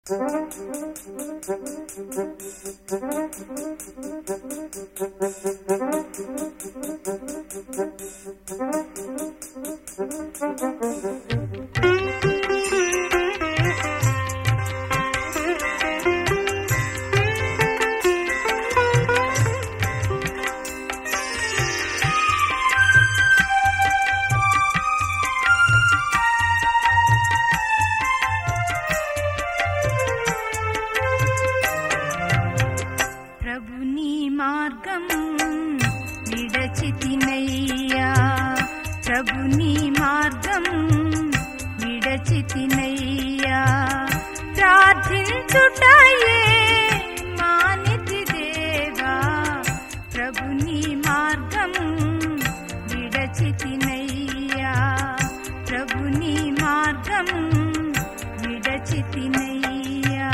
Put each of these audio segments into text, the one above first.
ప్రభు నీ మార్గం విడచితినయ్యా ప్రభు నీ మార్గం విడచితినయ్యా ప్రార్థించుటయే మానితి దేవా ప్రభు నీ మార్గం విడచితినయ్యా ప్రభు నీ మార్గం విడచితినయ్యా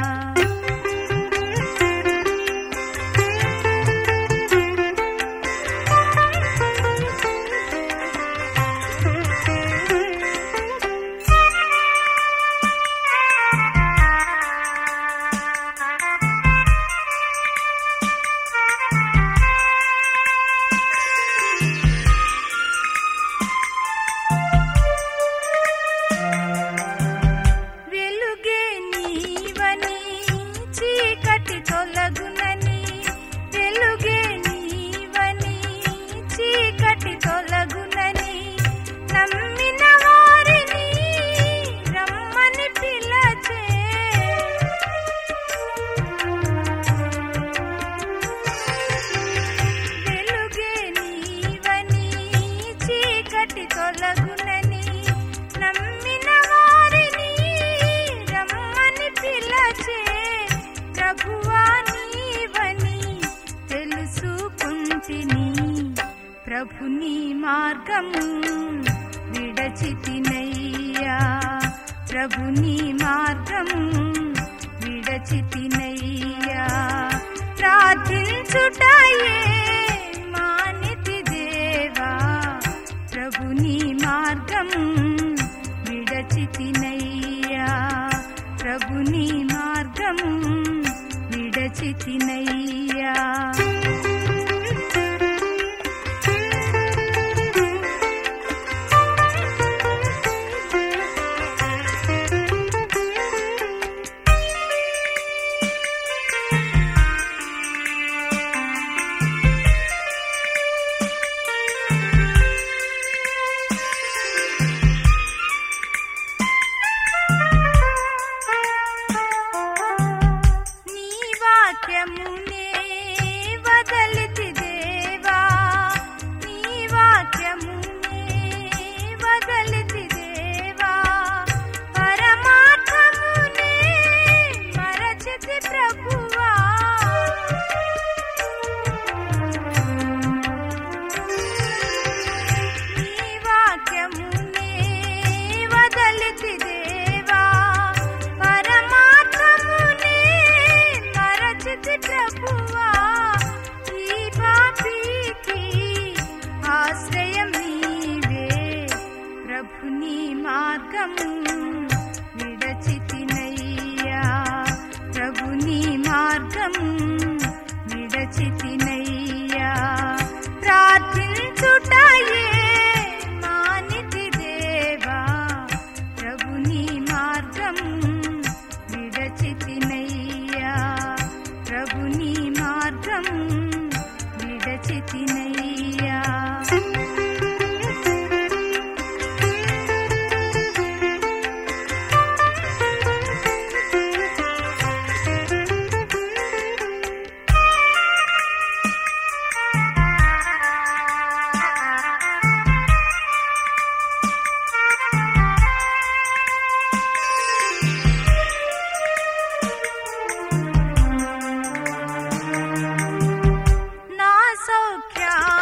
వెలుగే నీవని చీకటి తొలగునని వెలుగే నీవని చీకటి తొలగునని నమ్మిన వారిని రమ్మని పిలచే వెలుగే నీవని చీకటి తొలగునని నమ్మిన వారిని రమ్మని పిలచే ప్రభువా నీవని తెలుసుకుంటిని ప్రభుని మార్గము విడచితినయ్యా ప్రభుని మార్గము విడచితినయ్యా ప్రార్థించుటయే మానితి దేవా ప్రభుని మార్గం విడచితినయ్యా ప్రభుని మార్గం విడచితినయ్యా నీ వాక్యమునే వదలితి దేవా నీ వాక్యమునే వదలితి దేవా పరమార్థమునే మరచితి ప్రభువా నీ వాక్యమునే వదలితి దేవా పరమాత్మమునే మరచితి ప్రభువా ఈ పాపికి ఆశ్రయం నీవే ప్రభుని మార్గము విడచితినయ్యా ప్రభుని మార్గము విడచితినయ్యా ప్రార్థించుటయే మానితి దేవా ప్రభుని మార్గం విడచితినయ్యా ప్రభుని మార్గం విడచితినయ్యా నా సౌఖ్యా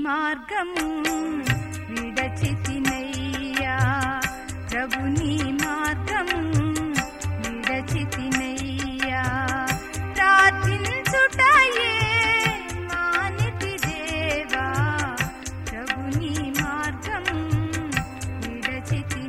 మార్గము విడచితినయ్యా ప్రభు నీ మార్గము విడచితినయ్యా ప్రార్థించుటయే మానితి దేవా ప్రభు నీ మార్గము విడచితినయ్యా